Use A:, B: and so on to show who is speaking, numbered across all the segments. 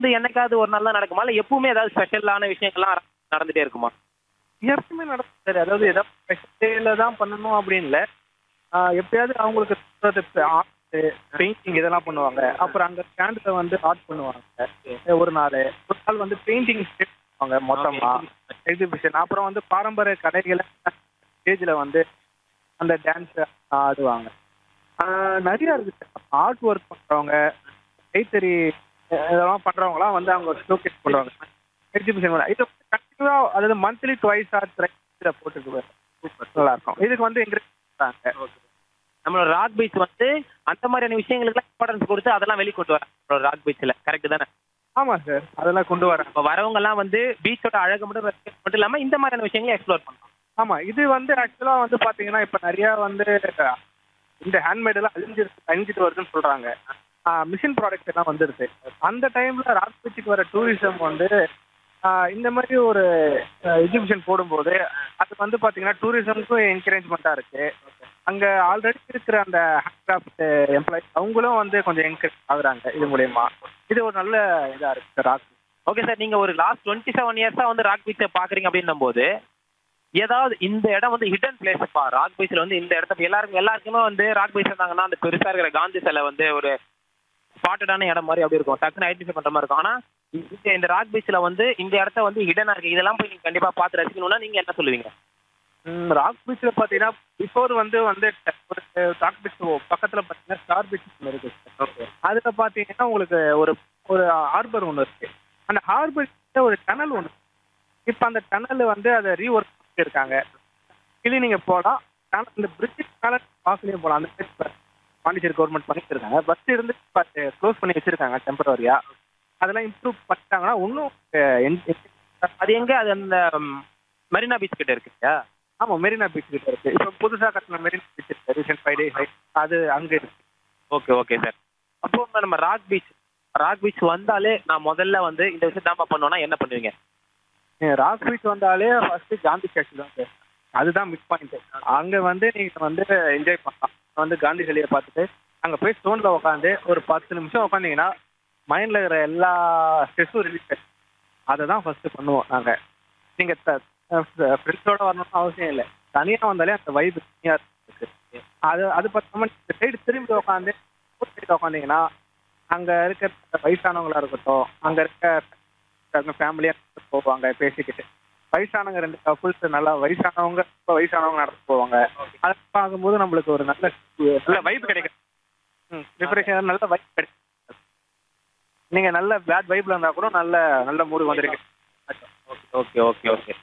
A: வந்து என்னைக்காவது ஒரு நாள் தான் நடக்குமா இல்ல எப்பவுமே ஏதாவது ஸ்பெஷலான விஷயங்கள்லாம் நடந்துட்டே இருக்குமா
B: எப்பவுமே நடக்கும் சார் அதாவது ஏதாவது ஸ்பெஷல் தான் பண்ணணும் அப்படின்னு இல்லை ஆஹ் எப்பயாவது அவங்களுக்கு ஆர்ட் பெயிண்டிங் இதெல்லாம் பண்ணுவாங்க அப்புறம் அங்க ஸ்டாண்டில் வந்து ஆர்ட் பண்ணுவாங்க ஒரு நாள் ஒரு நாள் வந்து பெயிண்டிங் பண்ணுவாங்க மொத்தமா எக்ஸிபிஷன் அப்புறம் வந்து பாரம்பரிய கடைகளை ஸ்டேஜில் வந்து அந்த டான்ஸ் ஆடுவாங்க ஆஹ் நிறைய இருக்கு ஆர்ட் ஒர்க் பண்றவங்க கைத்தறி அஹ் இதெல்லாம் பண்றவங்கலாம் வந்து அவங்க ஷோகேஸ் பண்ணுவாங்க எக்ஸிபிஷன் இது கண்டினியூவா அதாவது மந்த்லி ட்வைஸ் ஆர் த்ரைஸ் போட்டுக்கு நல்லா இருக்கும் இதுக்கு வந்து எங்க
A: நம்மளோட ராக் பீச் வந்து அந்த மாதிரியான விஷயங்களுக்கு இம்பார்ட்டன்ஸ் கொடுத்து அதெல்லாம் வெளிய கொண்டு வராங்க நம்மளோட ராக் பீச்ல கரெக்ட் தானே
B: ஆமா சார் அதெல்லாம் கொண்டு வரேன்
A: இப்போ வரவங்க எல்லாம் வந்து பீச்சோட அழகு மட்டும் ரசிக்கிறது மட்டும் இல்லாம இந்த மாதிரியான விஷயங்களை எக்ஸ்ப்ளோர் பண்ணலாம்
B: ஆமா இது வந்து ஆக்சுவலா வந்து பாத்தீங்கன்னா இப்ப நிறைய வந்து இந்த ஹேண்ட்மேட் எல்லாம் அழிஞ்சு அழிஞ்சிட்டு வருதுன்னு சொல்றாங்க மிஷின் ப்ராடக்ட்ஸ் எல்லாம் வந்துருது அந்த டைம்ல ராக் பீச்சுக்கு வர டூரிசம் வந்து ஆஹ் இந்த மாதிரி ஒரு எக்ஸிபிஷன் போடும்போது அது வந்து பாத்தீங்கன்னா டூரிசம்க்கும் என்கரேஜ்மெண்ட்டா இருக்கு அங்க ஆல்ரெடி இருக்கிற அந்த ஹேண்ட்கிராஃப்ட் எம்ப்ளாயிஸ் அவங்களும் வந்து கொஞ்சம் என்கரேஜ் ஆகுறாங்க இது மூலயமா இது ஒரு நல்ல இதா இருக்கு ராக்
A: ஓகே சார் நீங்க ஒரு லாஸ்ட் டுவெண்ட்டி செவன் இயர்ஸா வந்து ராக் பீச்சை பாக்குறீங்க அப்படின்னும் போது ஏதாவது இந்த இடம் வந்து ஹிடன் பிளேஸ்ப்பா ராக் பீச்ல வந்து இந்த இடத்த எல்லாருக்கும் எல்லாருக்குமே வந்து ராக் பீச் இருந்தாங்கன்னா அந்த பெருசா இருக்கிற காந்தி சிலை வந்து ஒரு ஸ்பாட்டடான இடம் மாதிரி அப்படி இருக்கும் டக்குன்னு ஐடென்டிஃபை பண்ற மாதிரி இருக்கும் ஆனா இந்த இந்த ராக் பீச்ல வந்து இந்த இடத்த வந்து ஹிடனா இருக்கு இதெல்லாம் போய் நீங்க கண்டிப்பா பார்த்து ரசிக்கணும்னா நீங்க என்ன சொல்லுவீங்க
B: ம், ராக் பீச்சில் பார்த்தீங்கன்னா பிஃபோர் வந்து வந்து ஒரு ராக் பீச் பக்கத்தில் பார்த்தீங்கன்னா ஸ்டார் பீச் ஒன்று இருக்கு ஓகே அதில் பார்த்தீங்கன்னா உங்களுக்கு ஒரு ஒரு ஹார்பர் ஒன்று இருக்கு அந்த ஹார்பர் ஒரு டனல் ஒன்று இப்போ அந்த டனல் வந்து அதை ரீஒர்க் பண்ணிருக்காங்க இது நீங்கள் போகலாம் டனல் இந்த பிரிட்ஜ் மேலே பார்க்கலையும் போகலாம் அந்த place பாண்டிச்சேரி கவர்மெண்ட் பண்ணிட்டு இருக்காங்க பஸ் இருந்து க்ளோஸ் பண்ணி வச்சிருக்காங்க டெம்பரரியா அதெல்லாம் இம்ப்ரூவ் பண்ணிட்டாங்கன்னா இன்னும்
A: அது எங்க அது அந்த ம், மெரினா பீச் கிட்ட இருக்கு இல்லையா
B: ஆமா மெரினா பீச் கிட்ட இருக்கு இப்போ புதுசா கட்டின மெரினா பீச் இருக்கு ரீசெண்ட் ஃபைவ் டேஸ் அது அங்க இருக்கு
A: ஓகே ஓகே சார் அப்போ நம்ம ராக் பீச் ராக் பீச் வந்தாலே நான் முதல்ல வந்து இந்த விஷயம் தான்ப்பா பண்ணுவேன்னா என்ன பண்ணுவீங்க
B: நீங்க ராக் பீச் வந்தாலே ஃபர்ஸ்ட் காந்தி ஸ்டாச்சு தான் சார் அதுதான் மிஸ் பாயிண்ட் அங்க வந்து நீங்க வந்து என்ஜாய் பண்ணலாம் வந்து காந்தி சிலையை பார்த்துட்டு அங்க போய் ஸ்டோன்ல உட்காந்து ஒரு பத்து நிமிஷம் உட்காந்தீங்கன்னா மைண்ட்ல இருக்கிற எல்லா ஸ்ட்ரெஸ்ஸும் ரிலீஸ் அதை தான் ஃபர்ஸ்ட் பண்ணுவோம் நாங்க நீங்க ஃப்ரெண்ட்ஸோட வரணும்னு அவசியம் இல்லை தனியா வந்தாலே அந்த வைப் தனியா இருக்கு அது அது பார்த்தாம இந்த சைடு திரும்பி உட்காந்து சைடு உட்காந்தீங்கன்னா அங்க இருக்க வயசானவங்களா இருக்கட்டும் அங்க இருக்க ஃபேமிலியா போவாங்க பேசிக்கிட்டு வயசானவங்க ரெண்டு கப்புள்ஸ் நல்லா வயசானவங்க ரொம்ப வயசானவங்க நடந்து போவாங்க அதை பார்க்கும்போது நம்மளுக்கு ஒரு நல்ல நல்ல வைப் கிடைக்கும் ம் ப்ரிப்பரேஷன் நல்ல வைப் கிடைக்கும் நீங்க நல்ல பேட் வைப்ல இருந்தா கூட நல்ல நல்ல மூடு வந்துருக்கு
A: ஓகே ஓகே ஓகே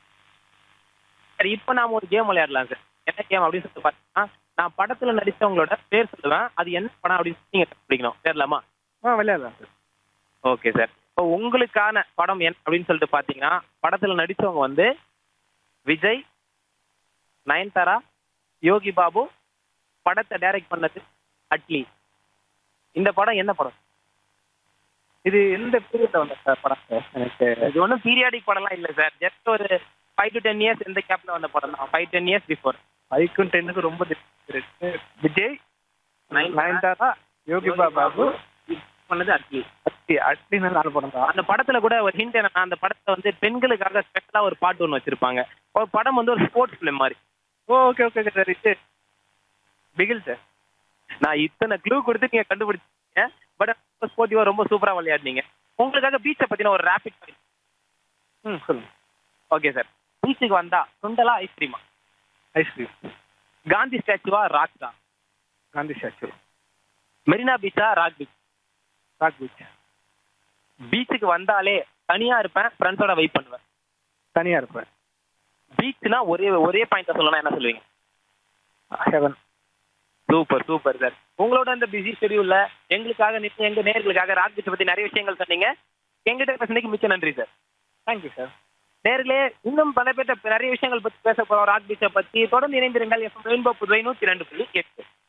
A: சரி இப்போ நாம ஒரு கேம் விளையாடலாம் சார் என்ன கேம் அப்படின்னு சொல்லிட்டு பார்த்தீங்கன்னா நான் படத்துல நடிச்சவங்களோட பேர் சொல்லுவேன் அது என்ன படம் அப்படின்னு சொல்லி நீங்க கண்டுபிடிக்கணும் சரிலாமா
B: ஆ விளையாடலாம் சார்
A: ஓகே சார் இப்போ உங்களுக்கான படம் என்ன அப்படின்னு சொல்லிட்டு பார்த்தீங்கன்னா படத்துல நடிச்சவங்க வந்து விஜய் நயன்தாரா யோகி பாபு படத்தை டைரக்ட் பண்ணது அட்லி இந்த படம் என்ன படம்
B: இது எந்த பீரியட்ல வந்த சார் படம் சார் எனக்கு
A: இது ஒன்றும் பீரியாடிக் படம்லாம் இல்லை சார் ஜஸ்ட் ஒரு ஃபைவ் டு டென் இயர்ஸ் இந்த கேப்ல வந்த படம் தான் ஃபைவ் டென் இயர்ஸ் பிஃபோர்
B: ஃபைவ்க்கும் டென்னுக்கு ரொம்ப difference இருக்கு விஜய்
A: நயன்தாரா,
B: நயன்தாரா யோகி பாபு
A: பண்ணது அட்லி
B: அட்லி அட்லி நல்ல படம் தான்
A: அந்த படத்துல கூட ஒரு ஹிண்ட் என்னன்னா அந்த படத்துல வந்து பெண்களுக்காக ஸ்பெஷலா ஒரு பாட்டு ஒன்று வச்சிருப்பாங்க ஒரு படம் வந்து ஒரு ஸ்போர்ட்ஸ் ஃபிலிம் மாதிரி
B: oh okay okay okay sir இது பிகில் சார்
A: நான் இத்தனை க்ளூ கொடுத்து நீங்க கண்டுபிடிச்சீங்க பட் ஸ்போர்ட்டிவா ரொம்ப சூப்பரா விளையாடுனீங்க உங்களுக்காக பீச்சை பத்தின ஒரு ரேபிட் ஃபயர்
B: ம் சொல்லுங்க
A: ஓகே சார் பீச்சுக்கு வந்தா சுண்டலா ஐஸ்கிரீமா
B: ஐஸ்கிரீம்
A: காந்தி ஸ்டாச்சுவா ராக்ஸா
B: காந்தி ஸ்டாச்சு
A: மெரினா பீச்சா ராக் பீச்
B: ராக் பீச்
A: பீச்சுக்கு வந்தாலே தனியா இருப்பேன் ஃப்ரெண்ட்ஸோட வெயிட் பண்ணுவேன்
B: தனியா இருப்பேன்
A: பீச்னா ஒரே ஒரே பாயிண்ட் சொல்லணும்னா என்ன சொல்லுவீங்க
B: ஹெவன்
A: சூப்பர் சூப்பர் சார் உங்களோட இந்த பிஸி ஷெடியூல்ல எங்களுக்காக நிச்சயம் எங்க நேர்களுக்காக ராக் பீச்சை பத்தி நிறைய விஷயங்கள் சொன்னீங்க எங்கிட்ட பேசுனதுக்கு மிச்ச நன்றி சார்
B: தேங்க்யூ சார்
A: நேர்களே இன்னும் பல பேர்ட்ட நிறைய விஷயங்கள் பத்தி பேச போறோம் ராக் பீச்சை பத்தி தொடர்ந்து இணைந்திருங்கள் எஃப்எம் ரெயின்போ புதுவை நூத்தி ரெண்டு புள்ளி எட்டு